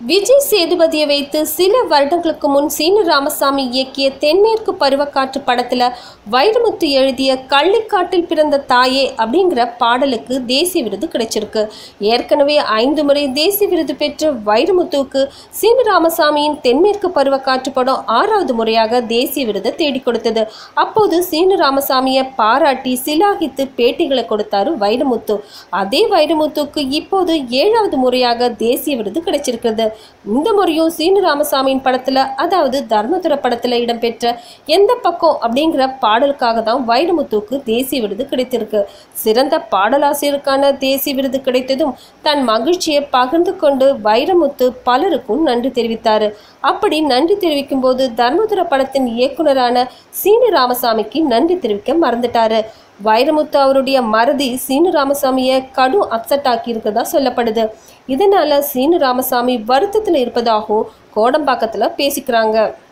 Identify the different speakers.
Speaker 1: விஜய் சேதுபதியை வைத்து சில வருடங்களுக்கு முன் சீனு ராமசாமி இயக்கிய தென்மேற்கு பருவக்காற்று படத்துல வைரமுத்து எழுதிய கள்ளிக்காட்டில் பிறந்த தாயே அப்படிங்கிற பாடலுக்கு தேசிய விருது கிடைச்சிருக்கு ஏற்கனவே ஐந்து முறை தேசிய விருது பெற்ற வைரமுத்துவுக்கு சீனு ராமசாமியின் தென்மேற்கு பருவக்காற்று படம் ஆறாவது முறையாக தேசிய விருதை தேடி கொடுத்தது அப்போது சீனு ராமசாமியை பாராட்டி சிலாகித்து பேட்டிகளை கொடுத்தாரு வைரமுத்து அதே வைரமுத்துக்கு இப்போது ஏழாவது முறையாக தேசிய விருது கிடைச்சிருக்கிறது இந்த முறையும் சீனு ராமசாமியின் படத்துல அதாவது தர்மதுர படத்துல இடம்பெற்ற எந்த பக்கம் அப்படிங்கிற பாடலுக்காக தான் வைரமுத்துவுக்கு தேசிய விருது கிடைத்திருக்கு சிறந்த பாடலாசிரியருக்கான தேசிய விருது கிடைத்ததும் தன் மகிழ்ச்சியை பகிர்ந்து கொண்டு வைரமுத்து பலருக்கும் நன்றி தெரிவித்தாரு அப்படி நன்றி தெரிவிக்கும் போது தர்மதுர படத்தின் இயக்குனரான சீனு ராமசாமிக்கு நன்றி தெரிவிக்க மறந்துட்டாரு வைரமுத்து அவருடைய மறதி சீனு ராமசாமியை கடும் அப்செட் ஆக்கி இருக்கதா சொல்லப்படுது இதனால சீனு ராமசாமி வருத்தத்தில் இருப்பதாகவும் கோடம்பாக்கத்தில் பேசிக்கிறாங்க